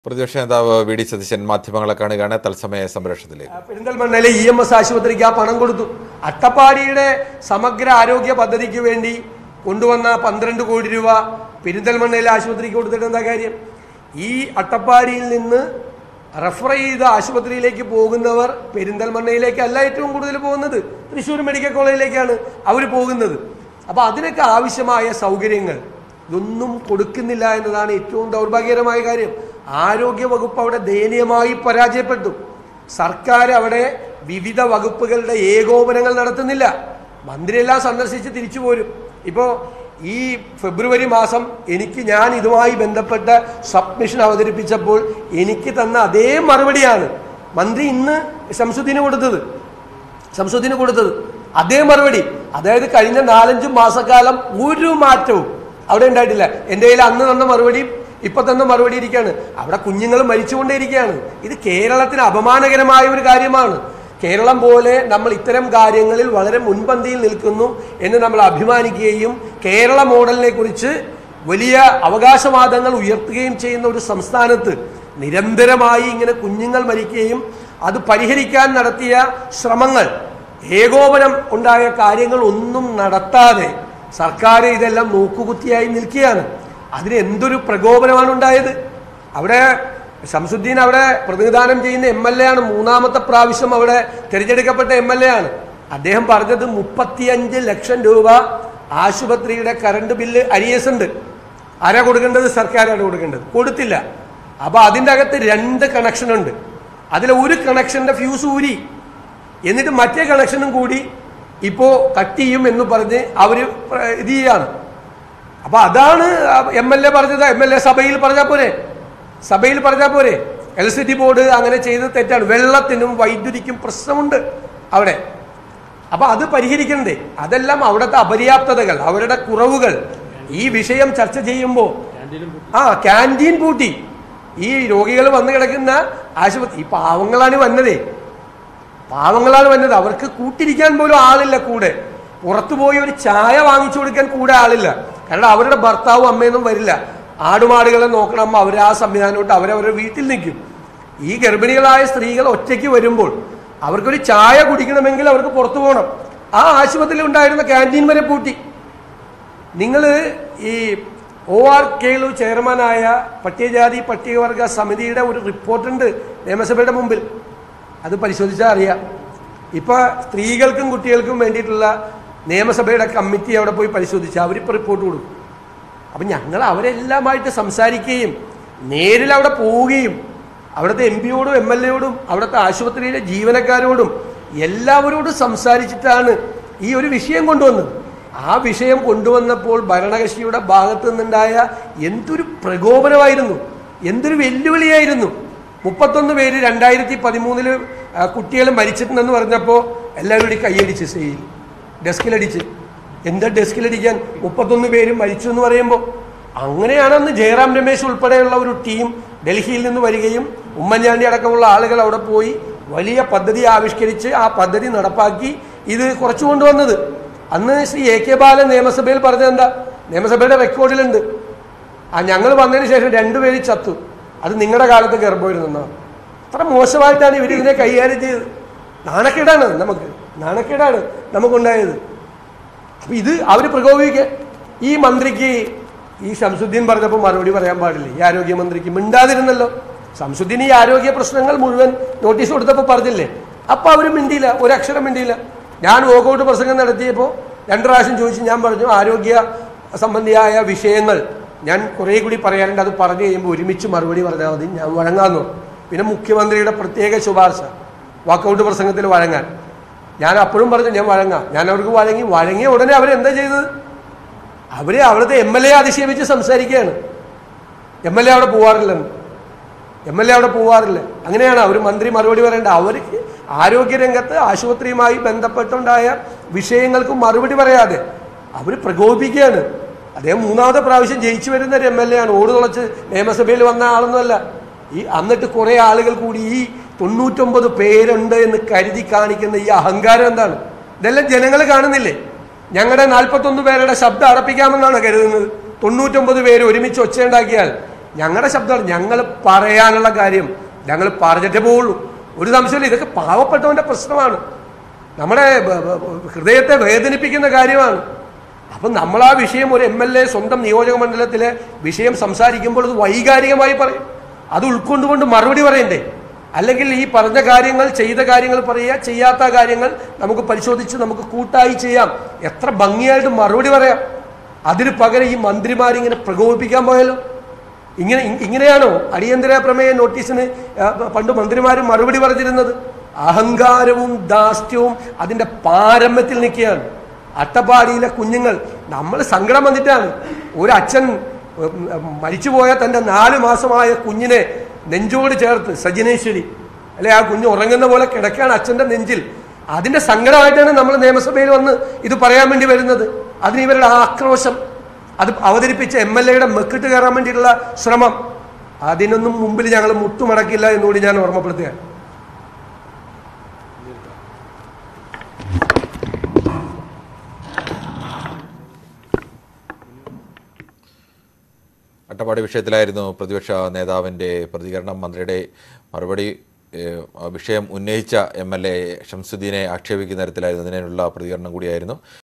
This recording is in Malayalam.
പ്രതിപക്ഷ നേതാവ് വി ഡി സതീശൻ മാധ്യമങ്ങളെ കാണുകയാണ് തത്സമയ സംപ്രേഷണത്തിലേക്ക് പെരിന്തൽമണ്ണയിലെ ഇ എം എസ് ആശുപത്രിക്ക് ആ പണം കൊടുത്തു അട്ടപ്പാടിയുടെ സമഗ്ര ആരോഗ്യ പദ്ധതിക്ക് വേണ്ടി കൊണ്ടുവന്ന പന്ത്രണ്ട് കോടി രൂപ പെരിന്തൽമണ്ണയിലെ ആശുപത്രിക്ക് കൊടുത്തിട്ട് എന്താ കാര്യം ഈ അട്ടപ്പാടിയിൽ നിന്ന് റെഫർ ചെയ്ത ആശുപത്രിയിലേക്ക് പോകുന്നവർ പെരിന്തൽമണ്ണയിലേക്കല്ല ഏറ്റവും കൂടുതൽ പോകുന്നത് തൃശ്ശൂർ മെഡിക്കൽ കോളേജിലേക്കാണ് അവർ പോകുന്നത് അപ്പോൾ അതിനൊക്കെ ആവശ്യമായ സൗകര്യങ്ങൾ ഇതൊന്നും കൊടുക്കുന്നില്ല എന്നതാണ് ഏറ്റവും ദൗർഭാഗ്യകരമായ കാര്യം ആരോഗ്യ വകുപ്പ് അവിടെ ദയനീയമായി പരാജയപ്പെട്ടു സർക്കാർ അവിടെ വിവിധ വകുപ്പുകളുടെ ഏകോപനങ്ങൾ നടത്തുന്നില്ല മന്ത്രിയെല്ലാം സന്ദർശിച്ച് തിരിച്ചു പോരും ഇപ്പോൾ ഈ ഫെബ്രുവരി മാസം എനിക്ക് ഞാൻ ഇതുമായി ബന്ധപ്പെട്ട സബ്മിഷൻ അവതരിപ്പിച്ചപ്പോൾ എനിക്ക് തന്ന അതേ മറുപടിയാണ് മന്ത്രി ഇന്ന് ശംസുദ്ദീന് കൊടുത്തത് ശംസുദ്ദീന് കൊടുത്തത് അതേ മറുപടി അതായത് കഴിഞ്ഞ നാലഞ്ച് മാസക്കാലം ഒരു മാറ്റവും അവിടെ ഉണ്ടായിട്ടില്ല എൻ്റെ കയ്യിൽ അന്ന് തന്ന മറുപടി ഇപ്പൊ തന്ന മറുപടി ഇരിക്കുകയാണ് അവിടെ കുഞ്ഞുങ്ങൾ മരിച്ചുകൊണ്ടേയിരിക്കുകയാണ് ഇത് കേരളത്തിന് അപമാനകരമായ ഒരു കാര്യമാണ് കേരളം പോലെ നമ്മൾ ഇത്തരം കാര്യങ്ങളിൽ വളരെ മുൻപന്തിയിൽ നിൽക്കുന്നു എന്ന് നമ്മൾ അഭിമാനിക്കുകയും കേരള മോഡലിനെ കുറിച്ച് വലിയ അവകാശവാദങ്ങൾ ഉയർത്തുകയും ചെയ്യുന്ന ഒരു സംസ്ഥാനത്ത് നിരന്തരമായി ഇങ്ങനെ കുഞ്ഞുങ്ങൾ മരിക്കുകയും അത് പരിഹരിക്കാൻ നടത്തിയ ശ്രമങ്ങൾ ഏകോപനം ഉണ്ടായ കാര്യങ്ങൾ ഒന്നും നടത്താതെ സർക്കാർ ഇതെല്ലാം നോക്കുകുത്തിയായി നിൽക്കുകയാണ് അതിന് എന്തൊരു പ്രകോപനമാണ് ഉണ്ടായത് അവിടെ ശംസുദ്ദീൻ അവിടെ പ്രതിനിധാനം ചെയ്യുന്ന എം എൽ എ ആണ് മൂന്നാമത്തെ പ്രാവശ്യം അവിടെ തിരഞ്ഞെടുക്കപ്പെട്ട എം എൽ എ ആണ് അദ്ദേഹം പറഞ്ഞത് മുപ്പത്തിയഞ്ച് ലക്ഷം രൂപ ആശുപത്രിയുടെ കറണ്ട് ബില്ല് അരിയസ് ഉണ്ട് ആരാ കൊടുക്കേണ്ടത് സർക്കാരാണ് കൊടുക്കേണ്ടത് കൊടുത്തില്ല അപ്പൊ അതിൻ്റെ അകത്ത് രണ്ട് കണക്ഷൻ ഉണ്ട് അതിൽ ഒരു കണക്ഷന്റെ ഫ്യൂസ് ഊരി എന്നിട്ട് മറ്റേ കണക്ഷനും കൂടി ഇപ്പോ കട്ട് ചെയ്യും എന്ന് പറഞ്ഞ് അവര് പ്ര- ഇത് ചെയ്യാണ് അപ്പൊ അതാണ് എം എൽ എ പറഞ്ഞത് എം എൽ എ സഭയിൽ പറഞ്ഞാൽ പോരെ സഭയിൽ പറഞ്ഞാൽ പോരെ ഇലക്ട്രിസിറ്റി ബോർഡ് അങ്ങനെ ചെയ്ത് തെറ്റാണ് വെള്ളത്തിനും വൈദ്യുതിക്കും പ്രശ്നമുണ്ട് അവിടെ അപ്പൊ അത് പരിഹരിക്കണ്ടേ അതെല്ലാം അവിടുത്തെ അപര്യാപ്തതകൾ അവരുടെ കുറവുകൾ ഈ വിഷയം ചർച്ച ചെയ്യുമ്പോൾ ആ ക്യാൻറ്റീൻ പൂട്ടി ഈ രോഗികൾ വന്നു കിടക്കുന്ന ആശുപത്രി ഈ പാവങ്ങളാണ് വന്നതേ പാവങ്ങളാണ് വന്നത് അവർക്ക് കൂട്ടിരിക്കാൻ പോലും ആളില്ല കൂടെ പുറത്തു പോയി ഒരു ചായ വാങ്ങിച്ചു കൊടുക്കാൻ കൂടെ ആളില്ല കാരണം അവരുടെ ഭർത്താവും അമ്മയൊന്നും വരില്ല ആടുമാടുകളെ നോക്കണം അമ്മ അവർ ആ സംവിധാനമായിട്ട് അവരവരുടെ വീട്ടിൽ നിൽക്കും ഈ ഗർഭിണികളായ സ്ത്രീകൾ ഒറ്റയ്ക്ക് വരുമ്പോൾ അവർക്കൊരു ചായ കുടിക്കണമെങ്കിൽ അവർക്ക് പുറത്തു പോകണം ആ ആശുപത്രിയിൽ ഉണ്ടായിരുന്ന ക്യാൻറ്റീൻ വരെ പൂട്ടി നിങ്ങൾ ഈ ഒ ആർ കെയിലു ചെയർമാനായ പട്ടികജാതി പട്ടികവർഗ സമിതിയുടെ ഒരു റിപ്പോർട്ടുണ്ട് നിയമസഭയുടെ മുമ്പിൽ അത് പരിശോധിച്ചാൽ അറിയാം ഇപ്പൊ സ്ത്രീകൾക്കും കുട്ടികൾക്കും വേണ്ടിയിട്ടുള്ള നിയമസഭയുടെ കമ്മിറ്റി അവിടെ പോയി പരിശോധിച്ച് അവരിപ്പോൾ റിപ്പോർട്ട് കൊടുക്കും അപ്പം ഞങ്ങൾ അവരെല്ലാമായിട്ട് സംസാരിക്കുകയും നേരിൽ അവിടെ പോവുകയും അവിടുത്തെ എം പിയോടും എം എൽ എയോടും അവിടുത്തെ ആശുപത്രിയിലെ ജീവനക്കാരോടും എല്ലാവരോടും സംസാരിച്ചിട്ടാണ് ഈ ഒരു വിഷയം കൊണ്ടുവന്നത് ആ വിഷയം കൊണ്ടുവന്നപ്പോൾ ഭരണകക്ഷിയുടെ ഭാഗത്തു നിന്നുണ്ടായ എന്തൊരു പ്രകോപനമായിരുന്നു എന്തൊരു വെല്ലുവിളിയായിരുന്നു മുപ്പത്തൊന്ന് പേര് രണ്ടായിരത്തി പതിമൂന്നില് കുട്ടികൾ മരിച്ചിട്ടുണ്ടെന്ന് പറഞ്ഞപ്പോൾ എല്ലാവരും കൂടി കൈയടിച്ച് സ്റ്റേജിൽ ഡെസ്കിലടിച്ച് എന്താ ഡെസ്കിലടിക്കാൻ മുപ്പത്തൊന്ന് പേര് മരിച്ചു എന്ന് പറയുമ്പോൾ അങ്ങനെയാണെന്ന് ജയറാം രമേശ് ഉൾപ്പെടെയുള്ള ഒരു ടീം ഡൽഹിയിൽ നിന്ന് വരികയും ഉമ്മൻചാണ്ടി അടക്കമുള്ള ആളുകൾ അവിടെ പോയി വലിയ പദ്ധതി ആവിഷ്കരിച്ച് ആ പദ്ധതി നടപ്പാക്കി ഇത് കുറച്ചു കൊണ്ടുവന്നത് അന്ന് ശ്രീ എ കെ ബാലൻ നിയമസഭയിൽ പറഞ്ഞത് എന്താ നിയമസഭയുടെ റെക്കോർഡിലുണ്ട് ആ ഞങ്ങൾ വന്നതിന് ശേഷം രണ്ടുപേര് ചത്തു അത് നിങ്ങളുടെ കാലത്ത് ഗർഭമായിരുന്നു അത്ര മോശമായിട്ടാണ് ഇവർ ഇതിനെ കൈകാര്യം ചെയ്തത് നാണക്കേടാണ് നമുക്ക് നാണക്കേടാണ് നമുക്കുണ്ടായത് അപ്പൊ ഇത് അവർ പ്രകോപിക്കുക ഈ മന്ത്രിക്ക് ഈ ശംസുദ്ദീൻ പറഞ്ഞപ്പോൾ മറുപടി പറയാൻ പാടില്ല ഈ ആരോഗ്യമന്ത്രിക്ക് മിണ്ടാതിരുന്നല്ലോ ശംസുദ്ദീൻ ഈ ആരോഗ്യ പ്രശ്നങ്ങൾ മുഴുവൻ നോട്ടീസ് കൊടുത്തപ്പോൾ പറഞ്ഞില്ലേ അപ്പൊ അവർ മിണ്ടിയില്ല ഒരക്ഷരം മിണ്ടിയില്ല ഞാൻ വോക്കൗട്ട് പ്രസംഗം നടത്തിയപ്പോൾ രണ്ടു പ്രാവശ്യം ചോദിച്ചു ഞാൻ പറഞ്ഞു ആരോഗ്യ സംബന്ധിയായ വിഷയങ്ങൾ ഞാൻ കുറേ കൂടി പറയാനുണ്ട് അത് പറഞ്ഞു കഴിയുമ്പോൾ ഒരുമിച്ച് മറുപടി പറഞ്ഞാൽ മതി ഞാൻ വഴങ്ങാന്നു പിന്നെ മുഖ്യമന്ത്രിയുടെ പ്രത്യേക ശുപാർശ വാക്കൗട്ട് പ്രസംഗത്തിൽ വഴങ്ങാൻ ഞാൻ അപ്പോഴും പറഞ്ഞു ഞാൻ വഴങ്ങാം ഞാൻ അവർക്ക് വഴങ്ങി വഴങ്ങിയ ഉടനെ അവരെന്താ ചെയ്തത് അവര് അവിടുത്തെ എം എൽ എ അധിക്ഷേപിച്ച് സംസാരിക്കുകയാണ് എം എൽ എ അവിടെ പോവാറില്ലെന്ന് എം എൽ എ അവിടെ പോവാറില്ല അങ്ങനെയാണ് അവർ മന്ത്രി മറുപടി പറയേണ്ടത് അവർക്ക് ആരോഗ്യരംഗത്ത് ആശുപത്രിയുമായി ബന്ധപ്പെട്ടുണ്ടായ വിഷയങ്ങൾക്ക് മറുപടി പറയാതെ അവർ പ്രകോപിപ്പിക്കുകയാണ് അദ്ദേഹം മൂന്നാമത്തെ പ്രാവശ്യം ജയിച്ചു വരുന്ന ഒരു എം എൽ എ ആണ് ഓട് തുളച്ച് നിയമസഭയിൽ വന്ന ആളൊന്നുമല്ല ഈ എന്നിട്ട് കുറെ ആളുകൾ കൂടി ഈ തൊണ്ണൂറ്റൊമ്പത് പേരുണ്ട് എന്ന് കരുതി കാണിക്കുന്ന ഈ അഹങ്കാരം എന്താണ് ഇതെല്ലാം ജനങ്ങൾ കാണുന്നില്ലേ ഞങ്ങളുടെ നാൽപ്പത്തൊന്ന് പേരുടെ ശബ്ദം അടപ്പിക്കാമെന്നാണ് കരുതുന്നത് തൊണ്ണൂറ്റൊമ്പത് പേര് ഒരുമിച്ച് ഒച്ചയുണ്ടാക്കിയാൽ ഞങ്ങളുടെ ശബ്ദമാണ് ഞങ്ങൾ പറയാനുള്ള കാര്യം ഞങ്ങൾ പറഞ്ഞിട്ടേ പോവുള്ളൂ ഒരു സംശയമില്ല ഇതൊക്കെ പാവപ്പെട്ടവന്റെ പ്രശ്നമാണ് നമ്മുടെ ബ- ബ- ഹൃദയത്തെ വേദനിപ്പിക്കുന്ന കാര്യമാണ് അപ്പം നമ്മൾ ആ വിഷയം ഒരു എം എൽ എ സ്വന്തം നിയോജക മണ്ഡലത്തിലെ വിഷയം സംസാരിക്കുമ്പോൾ അത് വൈകാരികമായി പറയും അത് ഉൾക്കൊണ്ടുകൊണ്ട് മറുപടി പറയണ്ടേ അല്ലെങ്കിൽ ഈ പറഞ്ഞ കാര്യങ്ങൾ ചെയ്ത കാര്യങ്ങൾ പറയുക ചെയ്യാത്ത കാര്യങ്ങൾ നമുക്ക് പരിശോധിച്ച് നമുക്ക് കൂട്ടായി ചെയ്യാം എത്ര ഭംഗിയായിട്ട് മറുപടി പറയാം അതിന് പകരം ഈ മന്ത്രിമാരിങ്ങനെ പ്രകോപിപ്പിക്കാൻ പോയാലോ ഇങ്ങനെ ഇ- ഇങ്ങനെയാണോ അടിയന്തര പ്രമേയ നോട്ടീസിന് ആ, പണ്ട് മന്ത്രിമാർ മറുപടി പറഞ്ഞിരുന്നത് അഹങ്കാരവും ദാസ്യവും അതിന്റെ പാരമ്യത്തിൽ നിൽക്കുകയാണ് അട്ടപ്പാടിയിലെ കുഞ്ഞുങ്ങൾ നമ്മൾ സങ്കടം വന്നിട്ടാണ് ഒരു അച്ഛൻ ഉം, ഉം, മരിച്ചുപോയ തന്റെ നാല് മാസമായ കുഞ്ഞിനെ നെഞ്ചോട് ചേർത്ത് സജിനേശ്വരി അല്ലെ ആ കുഞ്ഞ് ഉറങ്ങുന്ന പോലെ കിടക്കുകയാണ് അച്ഛന്റെ നെഞ്ചിൽ അതിന്റെ സങ്കടമായിട്ടാണ് നമ്മൾ നിയമസഭയിൽ വന്ന് ഇത് പറയാൻ വേണ്ടി വരുന്നത് അതിന് ഇവരുടെ ആക്രോശം അത് അവതരിപ്പിച്ച എം എൽ എയുടെ മെക്കിട്ട് കയറാൻ വേണ്ടിയിട്ടുള്ള ശ്രമം അതിനൊന്നും മുമ്പിൽ ഞങ്ങൾ മുട്ടുമടക്കില്ല എന്നുകൂടി ഞാൻ ഓർമ്മപ്പെടുത്തുകയാണ് അട്ടപ്പാടി വിഷയത്തിലായിരുന്നു പ്രതിപക്ഷ നേതാവിൻ്റെ പ്രതികരണം മന്ത്രിയുടെ മറുപടി ഏഹ്, ആ വിഷയം ഉന്നയിച്ച എം എൽ എ ഷംസുദ്ദീനെ ആക്ഷേപിക്കുന്ന തരത്തിലായിരുന്നു അതിനുള്ള പ്രതികരണം കൂടിയായിരുന്നു